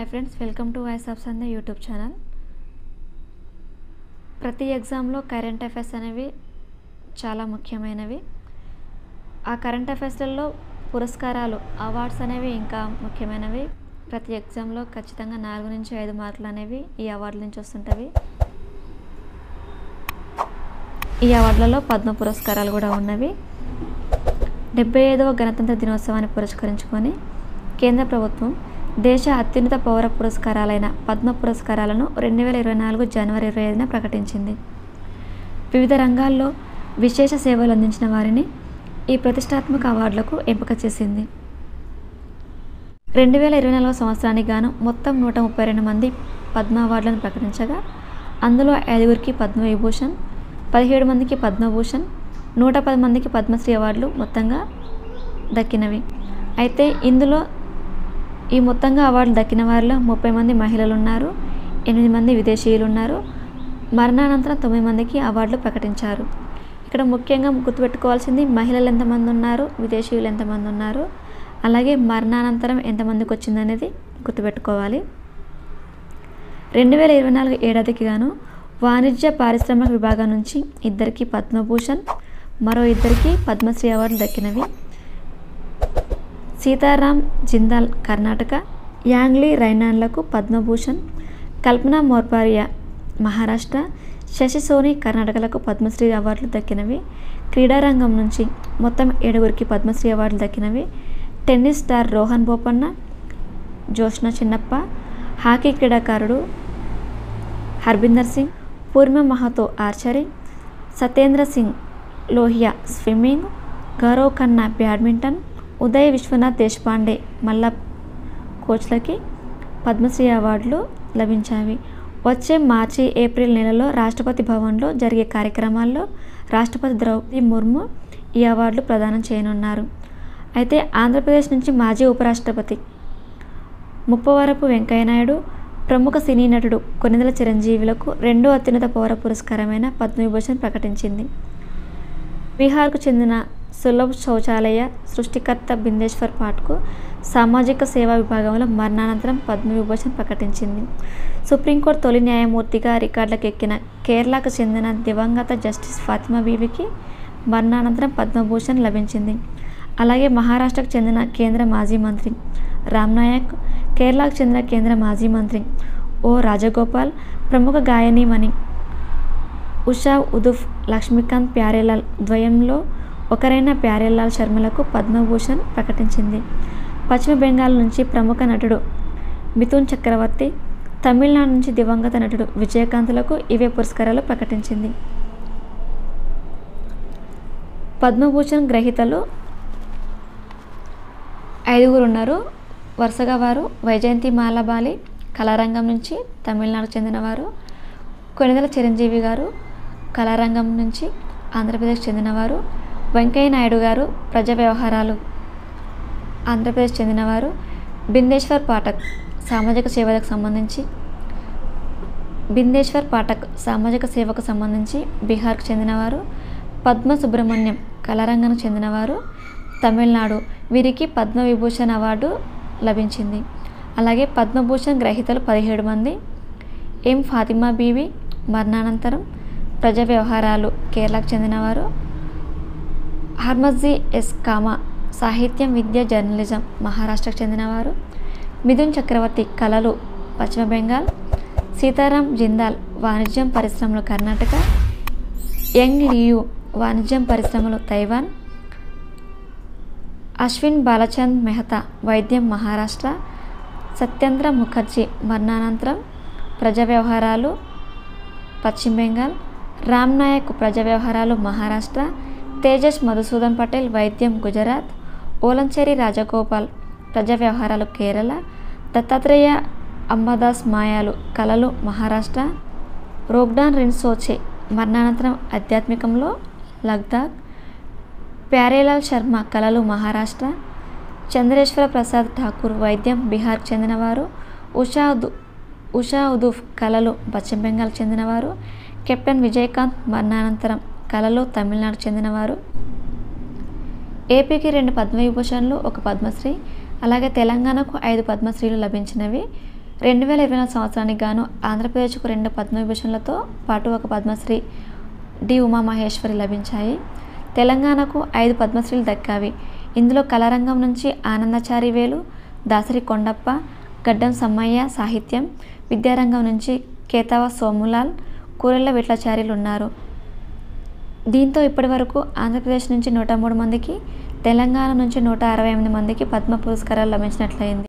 hi friends welcome to voice of సందే YouTube channel ప్రతి ఎగ్జామ్లో కరెంట్ అఫైర్స్ అనేవి చాలా ముఖ్యమైనవి ఆ కరెంట్ అఫైర్స్లలో పురస్కారాలు అవార్డ్స్ అనేవి ఇంకా ముఖ్యమైనవి ప్రతి ఎగ్జామ్లో ఖచ్చితంగా నాలుగు నుంచి ఐదు మార్కులు అనేవి ఈ అవార్డుల నుంచి వస్తుంటవి ఈ అవార్డులలో పద్మ పురస్కారాలు కూడా ఉన్నవి డెబ్బై ఐదవ గణతంత్ర దినోత్సవాన్ని పురస్కరించుకొని కేంద్ర ప్రభుత్వం దేశ అత్యున్నత పౌర పురస్కారాలైన పద్మ పురస్కారాలను రెండు వేల ఇరవై నాలుగు జనవరి ఇరవై ఐదున ప్రకటించింది వివిధ రంగాల్లో విశేష సేవలు అందించిన వారిని ఈ ప్రతిష్టాత్మక అవార్డులకు ఎంపిక చేసింది రెండు వేల ఇరవై నాలుగవ సంవత్సరానికి గాను మొత్తం నూట ముప్పై రెండు మంది పద్మ అవార్డులను ప్రకటించగా అందులో ఐదుగురికి పద్మవిభూషణ్ పదిహేడు మందికి పద్మభూషణ్ నూట పది మందికి పద్మశ్రీ అవార్డులు మొత్తంగా దక్కినవి అయితే ఇందులో ఈ మొత్తంగా అవార్డులు దక్కిన వారిలో ముప్పై మంది మహిళలు ఉన్నారు ఎనిమిది మంది విదేశీయులు ఉన్నారు మరణానంతరం తొమ్మిది మందికి అవార్డులు ప్రకటించారు ఇక్కడ ముఖ్యంగా గుర్తుపెట్టుకోవాల్సింది మహిళలు ఎంతమంది ఉన్నారు విదేశీయులు ఎంతమంది ఉన్నారు అలాగే మరణానంతరం ఎంతమందికి వచ్చిందనేది గుర్తుపెట్టుకోవాలి రెండు వేల ఇరవై నాలుగు ఏడాదికి గాను వాణిజ్య పారిశ్రామిక విభాగం నుంచి ఇద్దరికి పద్మభూషణ్ మరో ఇద్దరికి పద్మశ్రీ అవార్డులు దక్కినవి సీతారాం జిందాల్ కర్ణాటక యాంగ్లీ రైనాన్లకు పద్మభూషణ్ కల్పన మోర్పారియా మహారాష్ట్ర శశి సోని కర్ణాటకలకు పద్మశ్రీ అవార్డులు దక్కినవి క్రీడారంగం నుంచి మొత్తం ఏడుగురికి పద్మశ్రీ అవార్డులు దక్కినవి tennis star Rohan Bopanna Joshna Chinappa hockey క్రీడాకారుడు Harbinder Singh Purna Mahato archery Satyendra Singh Lohia swimming Gaurav Khanna badminton Uday Vishwanath Deshpande మల్ల కోచ్లకి పద్మశ్రీ అవార్డులు లభించాయి వచ్చే మార్చి ఏప్రిల్ నెలలో రాష్ట్రపతి భవన్లో జరిగే కార్యక్రమాల్లో రాష్ట్రపతి ద్రౌపది ముర్ము ఈ అవార్డులు ప్రదానం చేయనున్నారు అయితే ఆంధ్రప్రదేశ్ నుంచి మాజీ ఉపరాష్ట్రపతి ముప్పవరపు వెంకయ్యనాయుడు ప్రముఖ సినీ నటుడు కొనిదెల చిరంజీవులకు రెండో అత్యున్నత పౌర పురస్కారమైన పద్మవిభూషణ్ ప్రకటించింది బీహార్కు చెందిన సులభ్ శౌచాలయ సృష్టికర్త బిందేశ్వర్ పాట్కు సామాజిక సేవా విభాగంలో మరణానంతరం పద్మవిభూషణ్ ప్రకటించింది సుప్రీంకోర్టు తొలి న్యాయమూర్తిగా రికార్డులకు ఎక్కిన కేరళకు చెందిన దివంగత జస్టిస్ ఫాతిమా బీవికి మరణానంతరం పద్మభూషణ్ లభించింది అలాగే మహారాష్ట్రకు చెందిన కేంద్ర మాజీ మంత్రి రామ్ నాయక్ కేరళకు చెందిన కేంద్ర మాజీ మంత్రి ఓ రాజగోపాల్ ప్రముఖ గాయనీమణి ఉషా ఉదుఫ్ లక్ష్మీకాంత్ ప్యారేలాల్ ద్వయంలో ఒకరైన ప్యారేలాల్ శర్మలకు పద్మభూషణ్ ప్రకటించింది పశ్చిమ బెంగాల్ నుంచి ప్రముఖ నటుడు మిథున్ చక్రవర్తి తమిళనాడు నుంచి దివంగత నటుడు విజయకాంత్లకు ఇవే పురస్కారాలు ప్రకటించింది పద్మభూషణ్ గ్రహీతలు ఐదుగురు ఉన్నారు వరుసగా వారు వైజయంతి మాలబాలి కళారంగం నుంచి తమిళనాడుకు చెందినవారు కొనిదెల చిరంజీవి గారు కళారంగం నుంచి ఆంధ్రప్రదేశ్ చెందినవారు వెంకయ్య నాయుడు గారు ప్రజా వ్యవహారాలు ఆంధ్రప్రదేశ్ చెందినవారు బిందేశ్వర్ పాఠక్ సామాజిక సేవలకు సంబంధించి బిందేశ్వర్ పాఠక్ సామాజిక సేవకు సంబంధించి బీహార్కు చెందినవారు పద్మ సుబ్రహ్మణ్యం కళారంగానికి చెందినవారు తమిళనాడు వీరికి పద్మవిభూషణ్ అవార్డు లభించింది అలాగే పద్మభూషణ్ గ్రహీతలు పదిహేడు మంది ఎం ఫాతిమా బీవి మరణానంతరం ప్రజా వ్యవహారాలు కేరళకు చెందినవారు హర్మజీ ఎస్ కామా సాహిత్యం విద్య జర్నలిజం మహారాష్ట్రకు చెందినవారు మిథున్ చక్రవర్తి కళలు పశ్చిమ బెంగాల్ సీతారాం జిందాల్ వాణిజ్యం పరిశ్రమలు కర్ణాటక యంగ్ లియు వాణిజ్యం పరిశ్రమలు తైవాన్ అశ్విన్ బాలచంద్ మెహతా వైద్యం మహారాష్ట్ర సత్యేంద్ర ముఖర్జీ మరణానంతరం ప్రజా వ్యవహారాలు పశ్చిమ బెంగాల్ రామ్ నాయక్ ప్రజా వ్యవహారాలు మహారాష్ట్ర తేజస్ మధుసూదన్ పటేల్ వైద్యం గుజరాత్ ఓలంచేరి రాజగోపాల్ ప్రజా వ్యవహారాలు కేరళ దత్తాత్రేయ అంబాదాస్ మాయాలు కళలు మహారాష్ట్ర రోగ్డాన్ రిన్సోచే మరణానంతరం ఆధ్యాత్మికంలో లగ్దాక్ ప్యారేలాల్ శర్మ కళలు మహారాష్ట్ర చంద్రేశ్వర ప్రసాద్ ఠాకూర్ వైద్యం బీహార్కు చెందినవారు ఉషా ఉదు ఉషా ఉదూఫ్ కళలు పశ్చిమ బెంగాల్కి చెందినవారు కెప్టెన్ విజయకాంత్ మరణానంతరం కళలు తమిళనాడుకు చెందినవారు ఏపీకి రెండు పద్మవిభూషణ్లు ఒక పద్మశ్రీ అలాగే తెలంగాణకు ఐదు పద్మశ్రీలు లభించినవి రెండు వేల ఇరవై నాలుగు సంవత్సరానికి గాను ఆంధ్రప్రదేశ్కు రెండు పద్మవిభూషణలతో పాటు ఒక పద్మశ్రీ డి ఉమామహేశ్వరి లభించాయి తెలంగాణకు ఐదు పద్మశ్రీలు దక్కావి ఇందులో కళారంగం నుంచి ఆనందచారి వేలు దాసరి కొండప్ప గడ్డం సమ్మయ్య సాహిత్యం విద్యారంగం నుంచి కేతావ సోములాల్ కూరెళ్ళ విట్లచార్యులు ఉన్నారు దీంతో ఇప్పటివరకు ఆంధ్రప్రదేశ్ నుంచి నూట మూడు మందికి తెలంగాణ నుంచి నూట అరవై ఎనిమిది మందికి పద్మ పురస్కారాలు లభించినట్లయింది